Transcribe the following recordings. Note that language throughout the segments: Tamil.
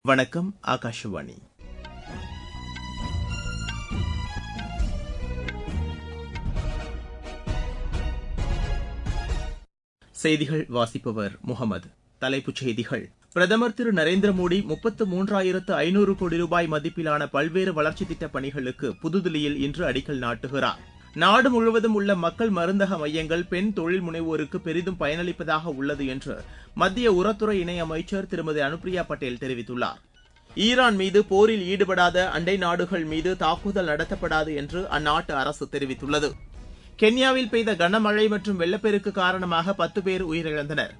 வணக்கம் ஆகாஷவாணி செய்திகள் வாசிப்பவர் முகமது தலைப்புச் செய்திகள் பிரதமர் திரு நரேந்திர மோடி முப்பத்து மூன்றாயிரத்து ஐநூறு கோடி ரூபாய் மதிப்பிலான பல்வேறு வளர்ச்சித் திட்டப் பணிகளுக்கு புதுதில்லியில் இன்று அடிக்கல் நாட்டுகிறார் நாடு முழுவதும் உள்ள மக்கள் மருந்தக மையங்கள் பெண் தொழில் முனைவோருக்கு பெரிதும் பயனளிப்பதாக உள்ளது என்று மத்திய உரத்துறை இணையமைச்சர் திருமதி அனுப்பிரியா பட்டேல் தெரிவித்துள்ளார் ஈரான் மீது போரில் ஈடுபடாத அண்டை நாடுகள் மீது தாக்குதல் நடத்தப்படாது என்று அந்நாட்டு அரசு தெரிவித்துள்ளது கென்யாவில் பெய்த கனமழை மற்றும் வெள்ளப்பெருக்கு காரணமாக பத்து பேர் உயிரிழந்தனர்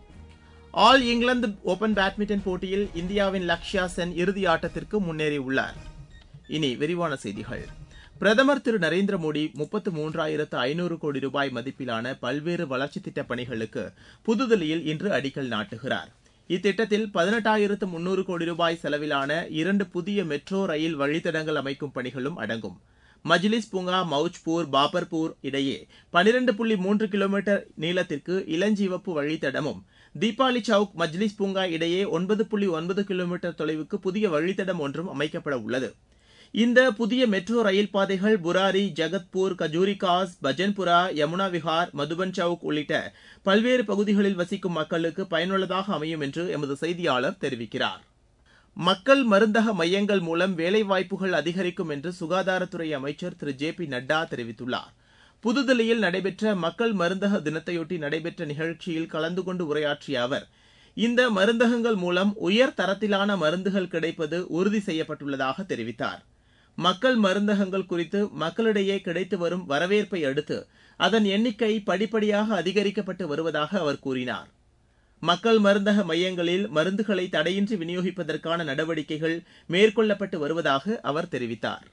ஆல் இங்கிலாந்து ஓபன் பேட்மிண்டன் போட்டியில் இந்தியாவின் லக்ஷயா சென் இறுதி ஆட்டத்திற்கு முன்னேறியுள்ளார் இனி விரிவான செய்திகள் பிரதமர் திரு நரேந்திர மோடி முப்பத்து மூன்றாயிரத்து ஐநூறு கோடி ரூபாய் மதிப்பிலான பல்வேறு வளர்ச்சித் திட்டப் பணிகளுக்கு புதுதில்லியில் இன்று அடிக்கல் நாட்டுகிறார் இத்திட்டத்தில் பதினெட்டாயிரத்து முன்னூறு கோடி ரூபாய் செலவிலான இரண்டு புதிய மெட்ரோ ரயில் வழித்தடங்கள் அமைக்கும் பணிகளும் அடங்கும் மஜ்லிஸ் பூங்கா மவுஜ்பூர் பாபர்பூர் இடையே பனிரண்டு புள்ளி மூன்று கிலோமீட்டர் நீளத்திற்கு இளஞ்சிவப்பு வழித்தடமும் தீபாவளி சவுக் மஜ்லிஸ் பூங்கா இடையே ஒன்பது புள்ளி ஒன்பது கிலோமீட்டர் தொலைவுக்கு புதிய வழித்தடம் ஒன்றும் அமைக்கப்பட உள்ளது இந்த புதிய மெட்ரோ ரயில் பாதைகள் புராரி ஜகத்பூர் கஜூரிகாஸ் பஜன்புரா யமுனா விஹார் மதுபன் சவுக் உள்ளிட்ட பல்வேறு பகுதிகளில் வசிக்கும் மக்களுக்கு பயனுள்ளதாக அமையும் என்று எமது செய்தியாளர் தெரிவிக்கிறார் மக்கள் மருந்தக மையங்கள் மூலம் வேலைவாய்ப்புகள் அதிகரிக்கும் என்று சுகாதாரத்துறை அமைச்சர் திரு ஜே பி நட்டா தெரிவித்துள்ளார் புதுதில்லியில் நடைபெற்ற மக்கள் மருந்தக தினத்தையொட்டி நடைபெற்ற நிகழ்ச்சியில் கலந்து கொண்டு உரையாற்றிய அவர் இந்த மருந்தகங்கள் மூலம் உயர் தரத்திலான மருந்துகள் கிடைப்பது உறுதி செய்யப்பட்டுள்ளதாக தெரிவித்தார் மக்கள் மருந்தகங்கள் குறித்து மக்களிடையே கிடைத்து வரும் வரவேற்பை அடுத்து அதன் எண்ணிக்கை படிப்படியாக அதிகரிக்கப்பட்டு வருவதாக அவர் கூறினார் மக்கள் மருந்தக மையங்களில் மருந்துகளை தடையின்றி விநியோகிப்பதற்கான நடவடிக்கைகள் மேற்கொள்ளப்பட்டு வருவதாக அவர் தெரிவித்தார்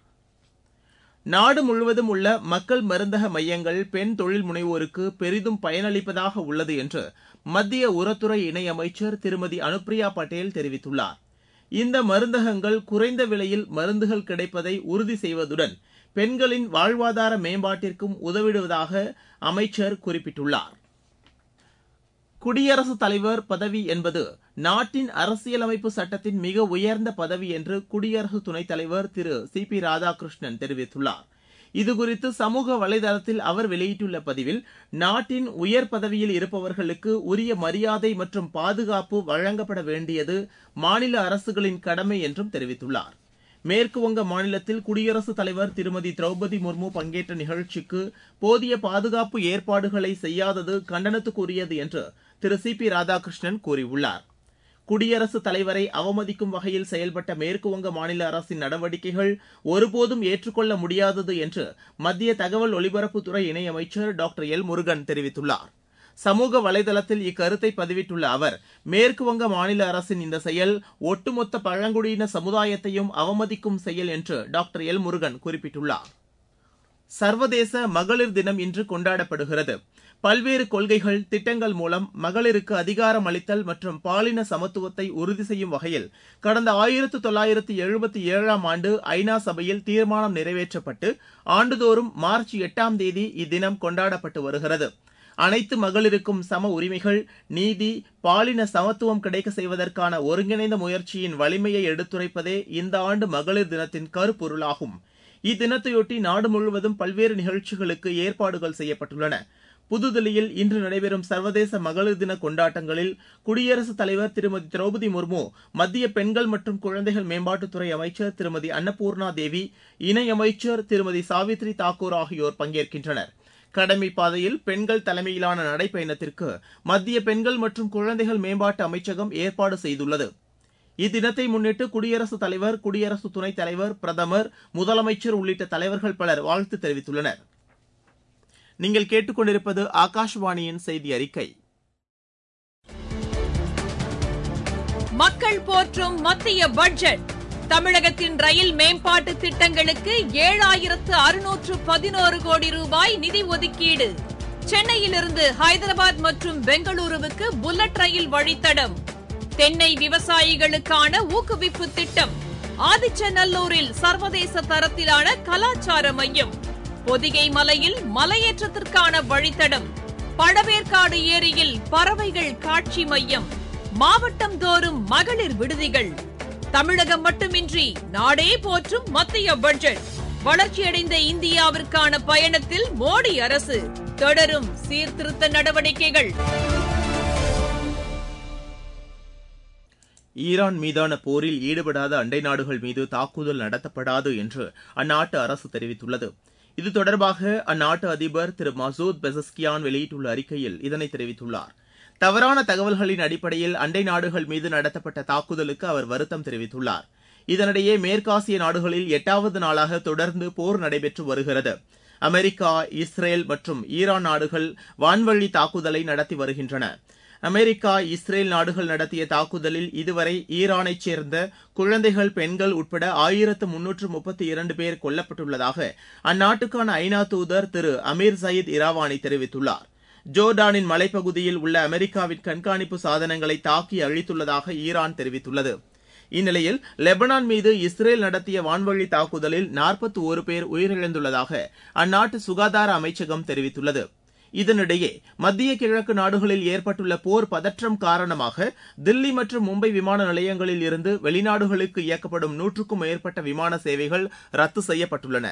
நாடு முழுவதும் உள்ள மக்கள் மருந்தக மையங்கள் பெண் தொழில் முனைவோருக்கு பெரிதும் பயனளிப்பதாக உள்ளது என்று மத்திய உரத்துறை இணையமைச்சர் திருமதி அனுப்பிரியா பட்டேல் தெரிவித்துள்ளார் இந்த மருந்தகங்கள் குறைந்த விலையில் மருந்துகள் கிடைப்பதை உறுதி செய்வதுடன் பெண்களின் வாழ்வாதார மேம்பாட்டிற்கும் உதவிடுவதாக அமைச்சர் குறிப்பிட்டுள்ளார் குடியரசுத் தலைவர் பதவி என்பது நாட்டின் அரசியலமைப்பு சட்டத்தின் மிக உயர்ந்த பதவி என்று குடியரசு துணைத் தலைவர் திரு சி பி ராதாகிருஷ்ணன் தெரிவித்துள்ளார் இதுகுறித்து சமூக வலைதளத்தில் அவர் வெளியிட்டுள்ள பதிவில் நாட்டின் உயர் பதவியில் இருப்பவர்களுக்கு உரிய மரியாதை மற்றும் பாதுகாப்பு வழங்கப்பட வேண்டியது மாநில அரசுகளின் கடமை என்றும் தெரிவித்துள்ளார் மேற்குவங்க மாநிலத்தில் குடியரசுத் தலைவர் திருமதி திரௌபதி முர்மு பங்கேற்ற நிகழ்ச்சிக்கு போதிய பாதுகாப்பு ஏற்பாடுகளை செய்யாதது கண்டனத்துக்குரியது என்று திரு சி பி ராதாகிருஷ்ணன் கூறியுள்ளார் குடியரசுத் தலைவரை அவமதிக்கும் வகையில் செயல்பட்ட மேற்குவங்க மாநில அரசின் நடவடிக்கைகள் ஒருபோதும் ஏற்றுக்கொள்ள முடியாதது என்று மத்திய தகவல் ஒலிபரப்புத்துறை இணையமைச்சர் டாக்டர் எல் முருகன் தெரிவித்துள்ளார் சமூக வலைதளத்தில் இக்கருத்தை பதிவிட்டுள்ள அவர் மேற்குவங்க மாநில அரசின் இந்த செயல் ஒட்டுமொத்த பழங்குடியின சமுதாயத்தையும் அவமதிக்கும் செயல் என்று டாக்டர் எல் முருகன் குறிப்பிட்டுள்ளார் சர்வதேச மகளிர் தினம் இன்று கொண்டாடப்படுகிறது பல்வேறு கொள்கைகள் திட்டங்கள் மூலம் மகளிருக்கு அதிகாரம் அளித்தல் மற்றும் பாலின சமத்துவத்தை உறுதி செய்யும் வகையில் கடந்த ஆயிரத்து தொள்ளாயிரத்து எழுபத்தி ஏழாம் ஆண்டு ஐநா சபையில் தீர்மானம் நிறைவேற்றப்பட்டு ஆண்டுதோறும் மார்ச் எட்டாம் தேதி இத்தினம் கொண்டாடப்பட்டு வருகிறது அனைத்து மகளிருக்கும் சம உரிமைகள் நீதி பாலின சமத்துவம் கிடைக்க செய்வதற்கான ஒருங்கிணைந்த முயற்சியின் வலிமையை எடுத்துரைப்பதே இந்த ஆண்டு மகளிர் தினத்தின் கருப்பொருளாகும் இத்தினத்தையொட்டி நாடு முழுவதும் பல்வேறு நிகழ்ச்சிகளுக்கு ஏற்பாடுகள் செய்யப்பட்டுள்ளன புதுதில்லியில் இன்று நடைபெறும் சர்வதேச மகளிர் தின கொண்டாட்டங்களில் குடியரசுத் தலைவர் திருமதி திரௌபதி முர்மு மத்திய பெண்கள் மற்றும் குழந்தைகள் மேம்பாட்டுத்துறை அமைச்சர் திருமதி அன்னபூர்ணா தேவி இணையமைச்சர் திருமதி சாவித்ரி தாக்கூர் ஆகியோர் பங்கேற்கின்றனர் கடமை பாதையில் பெண்கள் தலைமையிலான நடைப்பயணத்திற்கு மத்திய பெண்கள் மற்றும் குழந்தைகள் மேம்பாட்டு அமைச்சகம் ஏற்பாடு செய்துள்ளது இத்தினத்தை முன்னிட்டு குடியரசுத் தலைவர் குடியரசு துணைத் தலைவர் பிரதமர் முதலமைச்சர் உள்ளிட்ட தலைவர்கள் பலர் வாழ்த்து தெரிவித்துள்ளனர் நீங்கள் கேட்டுக்கொண்டிருப்பது ஆகாஷவாணியின் செய்தி அறிக்கை மக்கள் போற்றும் மத்திய பட்ஜெட் தமிழகத்தின் ரயில் மேம்பாட்டு திட்டங்களுக்கு ஏழாயிரத்து அறுநூற்று பதினோரு கோடி ரூபாய் நிதி ஒதுக்கீடு சென்னையிலிருந்து ஹைதராபாத் மற்றும் பெங்களூருவுக்கு புல்லட் ரயில் வழித்தடம் தென்னை விவசாயிகளுக்கான ஊக்குவிப்பு திட்டம் ஆதிச்சநல்லூரில் சர்வதேச தரத்திலான கலாச்சார மையம் பொதிகை மலையில் மலையேற்றத்திற்கான வழித்தடம் பழவேற்காடு ஏரியில் பறவைகள் காட்சி மையம் மாவட்டம் தோறும் மகளிர் விடுதிகள் தமிழகம் மட்டுமின்றி நாடே போற்றும் மத்திய பட்ஜெட் வளர்ச்சியடைந்த இந்தியாவிற்கான பயணத்தில் மோடி அரசு தொடரும் சீர்திருத்த நடவடிக்கைகள் ஈரான் மீதான போரில் ஈடுபடாத அண்டை நாடுகள் மீது தாக்குதல் நடத்தப்படாது என்று அந்நாட்டு அரசு தெரிவித்துள்ளது இது தொடர்பாக அந்நாட்டு அதிபர் திரு மசூத் பெசஸ்கியான் வெளியிட்டுள்ள அறிக்கையில் இதனை தெரிவித்துள்ளார் தவறான தகவல்களின் அடிப்படையில் அண்டை நாடுகள் மீது நடத்தப்பட்ட தாக்குதலுக்கு அவர் வருத்தம் தெரிவித்துள்ளார் இதனிடையே மேற்காசிய நாடுகளில் எட்டாவது நாளாக தொடர்ந்து போர் நடைபெற்று வருகிறது அமெரிக்கா இஸ்ரேல் மற்றும் ஈரான் நாடுகள் வான்வழி தாக்குதலை நடத்தி வருகின்றன அமெரிக்கா இஸ்ரேல் நாடுகள் நடத்திய தாக்குதலில் இதுவரை ஈரானைச் சேர்ந்த குழந்தைகள் பெண்கள் உட்பட ஆயிரத்து முன்னூற்று முப்பத்தி இரண்டு பேர் கொல்லப்பட்டுள்ளதாக அந்நாட்டுக்கான ஐநா தூதர் திரு அமீர் சயீத் இராவானி தெரிவித்துள்ளார் ஜோர்டானின் மலைப்பகுதியில் உள்ள அமெரிக்காவின் கண்காணிப்பு சாதனங்களை தாக்கி அழித்துள்ளதாக ஈரான் தெரிவித்துள்ளது இந்நிலையில் லெபனான் மீது இஸ்ரேல் நடத்திய வான்வழி தாக்குதலில் நாற்பத்தி ஒரு பேர் உயிரிழந்துள்ளதாக அந்நாட்டு சுகாதார அமைச்சகம் தெரிவித்துள்ளது இதனிடையே மத்திய கிழக்கு நாடுகளில் ஏற்பட்டுள்ள போர் பதற்றம் காரணமாக தில்லி மற்றும் மும்பை விமான நிலையங்களில் இருந்து வெளிநாடுகளுக்கு இயக்கப்படும் நூற்றுக்கும் மேற்பட்ட விமான சேவைகள் ரத்து செய்யப்பட்டுள்ளன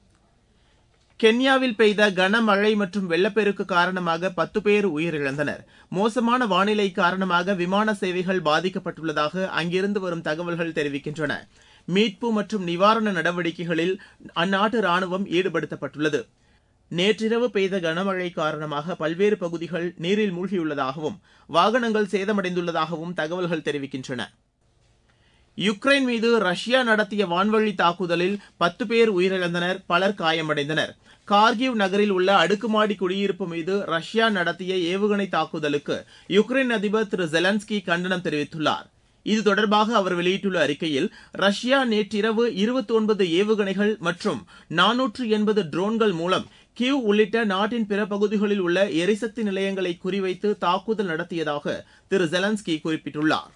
கென்யாவில் பெய்த கனமழை மற்றும் வெள்ளப்பெருக்கு காரணமாக பத்து பேர் உயிரிழந்தனர் மோசமான வானிலை காரணமாக விமான சேவைகள் பாதிக்கப்பட்டுள்ளதாக அங்கிருந்து வரும் தகவல்கள் தெரிவிக்கின்றன மீட்பு மற்றும் நிவாரண நடவடிக்கைகளில் அந்நாட்டு ராணுவம் ஈடுபடுத்தப்பட்டுள்ளது நேற்றிரவு பெய்த கனமழை காரணமாக பல்வேறு பகுதிகள் நீரில் மூழ்கியுள்ளதாகவும் வாகனங்கள் சேதமடைந்துள்ளதாகவும் தகவல்கள் தெரிவிக்கின்றன யுக்ரைன் மீது ரஷ்யா நடத்திய வான்வழி தாக்குதலில் பத்து பேர் உயிரிழந்தனர் பலர் காயமடைந்தனர் கார்கிவ் நகரில் உள்ள அடுக்குமாடி குடியிருப்பு மீது ரஷ்யா நடத்திய ஏவுகணை தாக்குதலுக்கு யுக்ரைன் அதிபர் திரு ஜெலன்ஸ்கி கண்டனம் தெரிவித்துள்ளார் இது தொடர்பாக அவர் வெளியிட்டுள்ள அறிக்கையில் ரஷ்யா நேற்றிரவு இருபத்தி ஒன்பது ஏவுகணைகள் மற்றும் நானூற்று எண்பது ட்ரோன்கள் மூலம் கிவ் உள்ளிட்ட நாட்டின் பிற பகுதிகளில் உள்ள எரிசக்தி நிலையங்களை குறிவைத்து தாக்குதல் நடத்தியதாக திரு ஜெலன்ஸ்கி குறிப்பிட்டுள்ளார்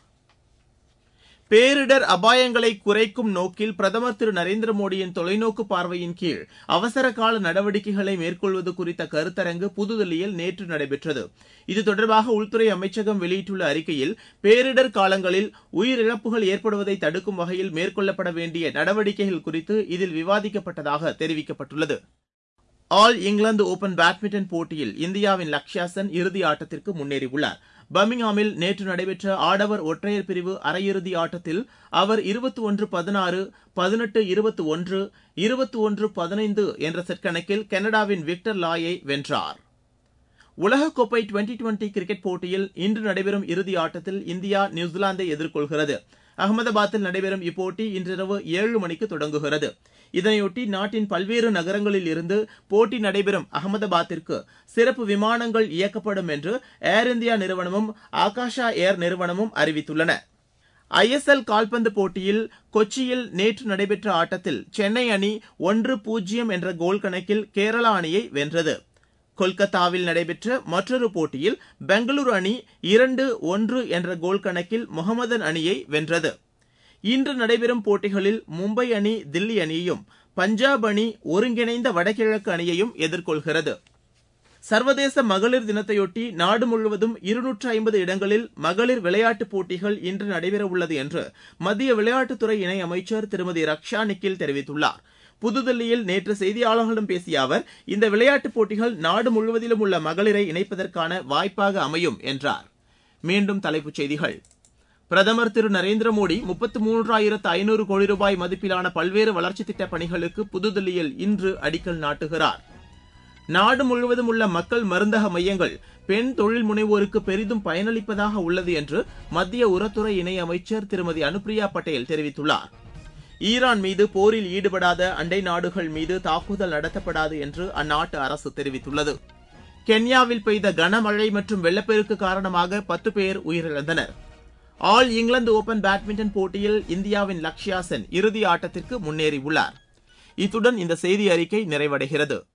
பேரிடர் அபாயங்களை குறைக்கும் நோக்கில் பிரதமர் திரு நரேந்திர மோடியின் தொலைநோக்கு பார்வையின் கீழ் அவசர கால நடவடிக்கைகளை மேற்கொள்வது குறித்த கருத்தரங்கு புதுதில்லியில் நேற்று நடைபெற்றது இது தொடர்பாக உள்துறை அமைச்சகம் வெளியிட்டுள்ள அறிக்கையில் பேரிடர் காலங்களில் உயிரிழப்புகள் ஏற்படுவதை தடுக்கும் வகையில் மேற்கொள்ளப்பட வேண்டிய நடவடிக்கைகள் குறித்து இதில் விவாதிக்கப்பட்டதாக தெரிவிக்கப்பட்டுள்ளது ஆல் இங்கிலாந்து ஓபன் பேட்மிண்டன் போட்டியில் இந்தியாவின் லக்ஷயா சென் இறுதி ஆட்டத்திற்கு முன்னேறியுள்ளார் பர்மிங்ஹாமில் நேற்று நடைபெற்ற ஆடவர் ஒற்றையர் பிரிவு அரையிறுதி ஆட்டத்தில் அவர் இருபத்தி ஒன்று பதினாறு பதினெட்டு இருபத்தி ஒன்று இருபத்தி ஒன்று பதினைந்து என்ற செட் கணக்கில் கனடாவின் விக்டர் லாயை வென்றார் உலகக்கோப்பை டுவெண்டி டுவெண்டி கிரிக்கெட் போட்டியில் இன்று நடைபெறும் இறுதி ஆட்டத்தில் இந்தியா நியூசிலாந்தை எதிர்கொள்கிறது அகமதாபாத்தில் நடைபெறும் இப்போட்டி இன்றிரவு ஏழு மணிக்கு தொடங்குகிறது இதனையொட்டி நாட்டின் பல்வேறு நகரங்களில் இருந்து போட்டி நடைபெறும் அகமதாபாத்திற்கு சிறப்பு விமானங்கள் இயக்கப்படும் என்று ஏர் இந்தியா நிறுவனமும் ஆகாஷா ஏர் நிறுவனமும் அறிவித்துள்ளன ஐஎஸ்எல் கால்பந்து போட்டியில் கொச்சியில் நேற்று நடைபெற்ற ஆட்டத்தில் சென்னை அணி ஒன்று பூஜ்ஜியம் என்ற கோல் கணக்கில் கேரளா அணியை வென்றது கொல்கத்தாவில் நடைபெற்ற மற்றொரு போட்டியில் பெங்களூரு அணி இரண்டு ஒன்று என்ற கோல் கணக்கில் முகமதன் அணியை வென்றது இன்று நடைபெறும் போட்டிகளில் மும்பை அணி தில்லி அணியையும் பஞ்சாப் அணி ஒருங்கிணைந்த வடகிழக்கு அணியையும் எதிர்கொள்கிறது சர்வதேச மகளிர் தினத்தையொட்டி நாடு முழுவதும் இருநூற்று ஐம்பது இடங்களில் மகளிர் விளையாட்டுப் போட்டிகள் இன்று நடைபெறவுள்ளது என்று மத்திய விளையாட்டுத்துறை இணை அமைச்சர் திருமதி ரக்ஷா நிக்கில் தெரிவித்துள்ளார் புதுதில்லியில் நேற்று செய்தியாளர்களிடம் பேசிய அவர் இந்த விளையாட்டுப் போட்டிகள் நாடு முழுவதிலும் உள்ள மகளிரை இணைப்பதற்கான வாய்ப்பாக அமையும் என்றார் மீண்டும் தலைப்புச் செய்திகள் பிரதமர் திரு நரேந்திர மோடி முப்பத்து மூன்றாயிரத்து ஐநூறு கோடி ரூபாய் மதிப்பிலான பல்வேறு வளர்ச்சித் திட்டப் பணிகளுக்கு புதுதில்லியில் இன்று அடிக்கல் நாட்டுகிறார் நாடு முழுவதும் உள்ள மக்கள் மருந்தக மையங்கள் பெண் தொழில் முனைவோருக்கு பெரிதும் பயனளிப்பதாக உள்ளது என்று மத்திய உரத்துறை இணை அமைச்சர் திருமதி அனுப்பிரியா பட்டேல் தெரிவித்துள்ளார் ஈரான் மீது போரில் ஈடுபடாத அண்டை நாடுகள் மீது தாக்குதல் நடத்தப்படாது என்று அந்நாட்டு அரசு தெரிவித்துள்ளது கென்யாவில் பெய்த கனமழை மற்றும் வெள்ளப்பெருக்கு காரணமாக பத்து பேர் உயிரிழந்தனர் ஆல் இங்கிலாந்து ஓபன் பேட்மிண்டன் போட்டியில் இந்தியாவின் லக்ஷயா சென் இறுதி ஆட்டத்திற்கு முன்னேறியுள்ளார் இத்துடன் இந்த செய்தி அறிக்கை நிறைவடைகிறது